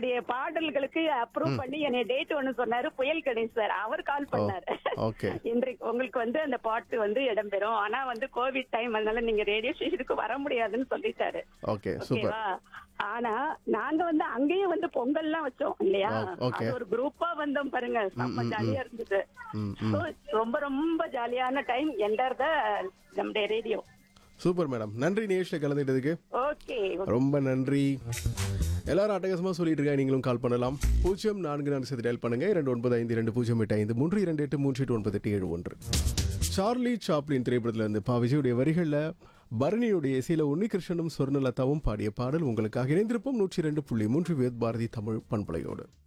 என்னுடைய பாடல்களுக்கு அப்ரூவ் பண்ணி என்னை டேட் ஒண்ணு சொன்னாரு புயல் கணேஷ் சார் அவர் கால் பண்ணாரு ஓகே இன்றைக்கு உங்களுக்கு வந்து அந்த பாட்டு வந்து இடம்பெறும் ஆனா வந்து கோவிட் டைம் அதனால நீங்க ரேடியோ ஸ்டேஷனுக்கு வர முடியாதுன்னு சொல்லிட்டாரு ஓகே சூப்பர் ஓகேவா ஆனா நாங்க வந்து அங்கேயும் வந்து பொங்கல் எல்லாம் வச்சோம் இல்லையா ஓ, okay. அது ஒரு குரூப்பா வந்தோம் பாருங்க செம்ம ஜாலியா இருந்தது ம், So, ரொம்ப ரொம்ப ஜாலியான டைம் என்டர் த நம்முடைய ரேடியோ சூப்பர் மேடம் நன்றி நிகழ்ச்சியில் கலந்துக்கிட்டதுக்கு ஓகே ரொம்ப நன்றி எல்லாரும் அட்டகாசமாக சொல்லிட்டு இருக்காங்க நீங்களும் கால் பண்ணலாம் பூஜ்ஜியம் நான்கு நான்கு சதி டயல் பண்ணுங்க இரண்டு ஒன்பது ஐந்து இரண்டு பூஜ்ஜியம் எட்டு ஐந்து மூன்று இரண்டு எட்டு மூன்று எட்டு ஒன்பது எட்டு ஏழு ஒன்று சார்லி சாப்ளின் திரைப்படத்தில் இருந்து பா விஜயுடைய வரிகளில் பரணியுடைய இசையில் உன்னிகிருஷ்ணனும் சொர்ணலதாவும் பாடிய பாடல் உங்களுக்காக இணைந்திருப்போம் நூற்றி இரண்டு புள்ளி மூன்று வேத் பாரதி தமிழ் பண்பலையோடு